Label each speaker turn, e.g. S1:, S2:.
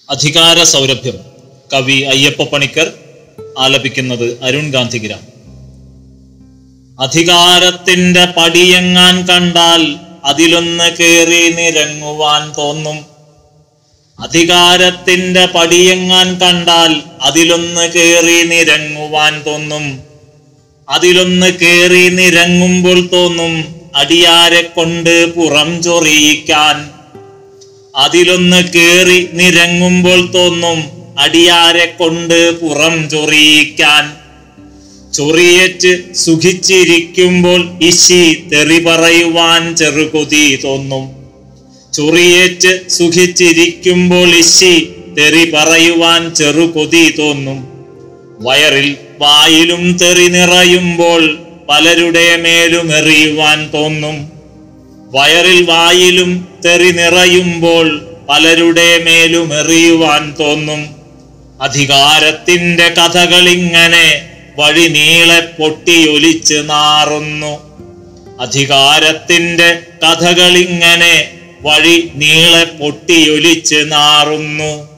S1: അധികാര സൗരഭ്യം കവി അയ്യപ്പ പണിക്കർ ആലപിക്കുന്നത് അരുൺ ഗാന്ധിഗ്രാം അധികാരത്തിന്റെ പടിയെങ്ങാൻ കണ്ടാൽ അതിലൊന്ന് കേറി നിരങ്ങുവാൻ തോന്നും അധികാരത്തിന്റെ പടിയെങ്ങാൻ കണ്ടാൽ അതിലൊന്ന് കേറി നിരങ്ങുവാൻ തോന്നും അതിലൊന്ന് കേറി നിരങ്ങുമ്പോൾ തോന്നും അടിയാരെ കൊണ്ട് പുറം ചൊറിയിക്കാൻ അതിലൊന്ന് കേറി നിരങ്ങുമ്പോൾ തോന്നും അടിയാരെ കൊണ്ട് പുറം ചൊറിയിക്കാൻ ചൊറിയേറ്റ് സുഖിച്ചിരിക്കുമ്പോൾ ഇശി തെറി പറയുവാൻ ചെറുകൊതി തോന്നും ചൊറിയേറ്റ് സുഖിച്ചിരിക്കുമ്പോൾ ഇശി തെറി പറയുവാൻ ചെറുകൊതി തോന്നും വയറിൽ വായിലും തെറി നിറയുമ്പോൾ പലരുടെ മേലും എറിയുവാൻ തോന്നും വയറിൽ വായിലും തെറി നിറയുമ്പോൾ പലരുടെ മേലും എറിയുവാൻ തോന്നും അധികാരത്തിന്റെ കഥകളിങ്ങനെ വഴി നീളെ പൊട്ടിയൊലിച്ച് നാറുന്നു അധികാരത്തിന്റെ കഥകളിങ്ങനെ വഴി നീളെ പൊട്ടിയൊലിച്ച് നാറുന്നു